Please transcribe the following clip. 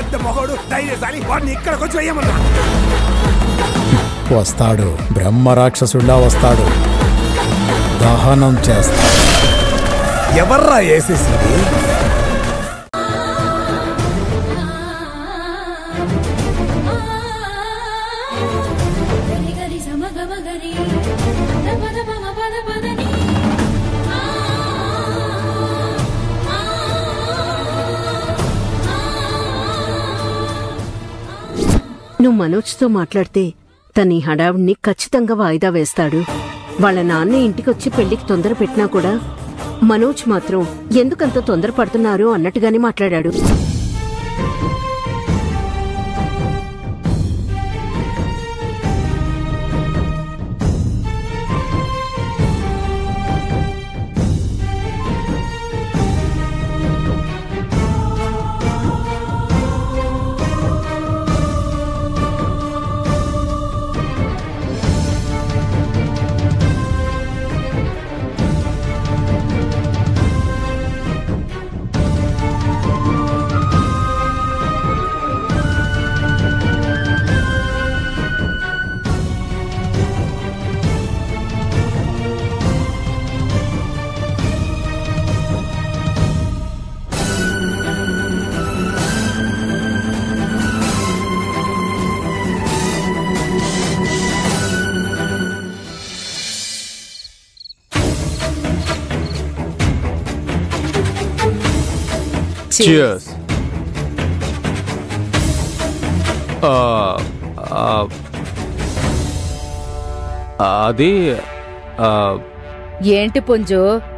పెద్ద మొహోడు ధైర్యశాలి వాడిని ఇక్కడికి వచ్చి వేయమన్నా వస్తాడు బ్రహ్మ రాక్షసుడిలా వస్తాడు దహనం చేస్తాడు ఎవర్రా వేసేసింది గరి గరి సమ గమ గరి ద పద పమ పద పద ని ఆ ఆ నువ్వు మనోజ్తో మాట్లాడితే తన ఈ హడావుడిని ఖచ్చితంగా వాయిదా వేస్తాడు వాళ్ళ నాన్న ఇంటికొచ్చి పెళ్లికి తొందర పెట్టినా కూడా మనోజ్ మాత్రం ఎందుకంత తొందరపడుతున్నారు అన్నట్టుగానే మాట్లాడాడు Cheers. ఆ, ఆ, అది ఆ, ఏంటి పుంజు